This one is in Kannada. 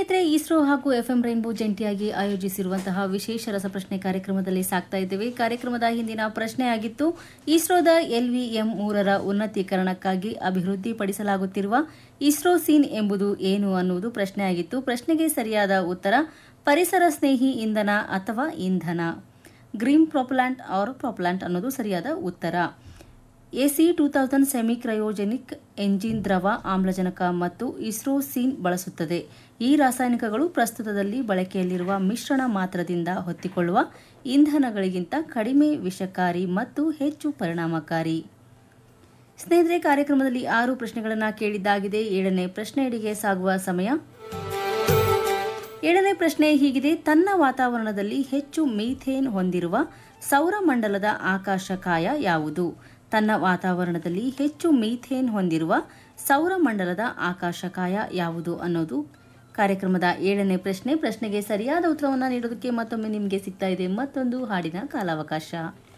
ಸ್ನೇಹಿತರೆ ಇಸ್ರೋ ಹಾಗೂ ಎಫ್ಎಂ ರೈನ್ಬೋ ಜಂಟಿಯಾಗಿ ಆಯೋಜಿಸಿರುವಂತಹ ವಿಶೇಷ ರಸಪ್ರಶ್ನೆ ಕಾರ್ಯಕ್ರಮದಲ್ಲಿ ಸಾಕ್ತಾ ಇದ್ದೇವೆ ಕಾರ್ಯಕ್ರಮದ ಹಿಂದಿನ ಪ್ರಶ್ನೆ ಆಗಿತ್ತು ಇಸ್ರೋದ ಎಲ್ವಿಎಂ ಮೂರರ ಉನ್ನತೀಕರಣಕ್ಕಾಗಿ ಅಭಿವೃದ್ಧಿಪಡಿಸಲಾಗುತ್ತಿರುವ ಇಸ್ರೋ ಸೀನ್ ಎಂಬುದು ಏನು ಅನ್ನುವುದು ಪ್ರಶ್ನೆ ಆಗಿತ್ತು ಪ್ರಶ್ನೆಗೆ ಸರಿಯಾದ ಉತ್ತರ ಪರಿಸರ ಸ್ನೇಹಿ ಇಂಧನ ಅಥವಾ ಇಂಧನ ಗ್ರೀನ್ ಪ್ರೊಪಲ್ಯಾಂಟ್ ಆರ್ ಪ್ರೊಪಲ್ಯಾಂಟ್ ಅನ್ನೋದು ಸರಿಯಾದ ಉತ್ತರ SE two thousand semi cryogenic engine ದ್ರವ ಆಮ್ಲಜನಕ ಮತ್ತು ಇಸ್ರೋ ಸೀನ್ ಬಳಸುತ್ತದೆ ಈ ರಾಸಾಯನಿಕಗಳು ಪ್ರಸ್ತುತದಲ್ಲಿ ಬಳಕೆಯಲ್ಲಿರುವ ಮಿಶ್ರಣ ಮಾತ್ರದಿಂದ ಹೊತ್ತಿಕೊಳ್ಳುವ ಇಂಧನಗಳಿಗಿಂತ ಕಡಿಮೆ ವಿಷಕಾರಿ ಮತ್ತು ಹೆಚ್ಚು ಪರಿಣಾಮಕಾರಿ ಸ್ನೇಹಿತರೆ ಕಾರ್ಯಕ್ರಮದಲ್ಲಿ ಆರು ಪ್ರಶ್ನೆಗಳನ್ನು ಕೇಳಿದ್ದಾಗಿದೆ ಏಳನೇ ಪ್ರಶ್ನೆಯಡಿಗೆ ಸಾಗುವ ಸಮಯ ಏಳನೇ ಪ್ರಶ್ನೆ ಹೀಗಿದೆ ತನ್ನ ವಾತಾವರಣದಲ್ಲಿ ಹೆಚ್ಚು ಮೀಥೇನ್ ಹೊಂದಿರುವ ಸೌರಮಂಡಲದ ಆಕಾಶಕಾಯ ಯಾವುದು ತನ್ನ ವಾತಾವರಣದಲ್ಲಿ ಹೆಚ್ಚು ಮೀಥೇನ್ ಹೊಂದಿರುವ ಸೌರಮಂಡಲದ ಆಕಾಶಕಾಯ ಯಾವುದು ಅನ್ನೋದು ಕಾರ್ಯಕ್ರಮದ ಏಳನೇ ಪ್ರಶ್ನೆ ಪ್ರಶ್ನೆಗೆ ಸರಿಯಾದ ಉತ್ತರವನ್ನು ನೀಡೋದಕ್ಕೆ ಮತ್ತೊಮ್ಮೆ ನಿಮಗೆ ಸಿಗ್ತಾ ಇದೆ ಮತ್ತೊಂದು ಹಾಡಿನ ಕಾಲಾವಕಾಶ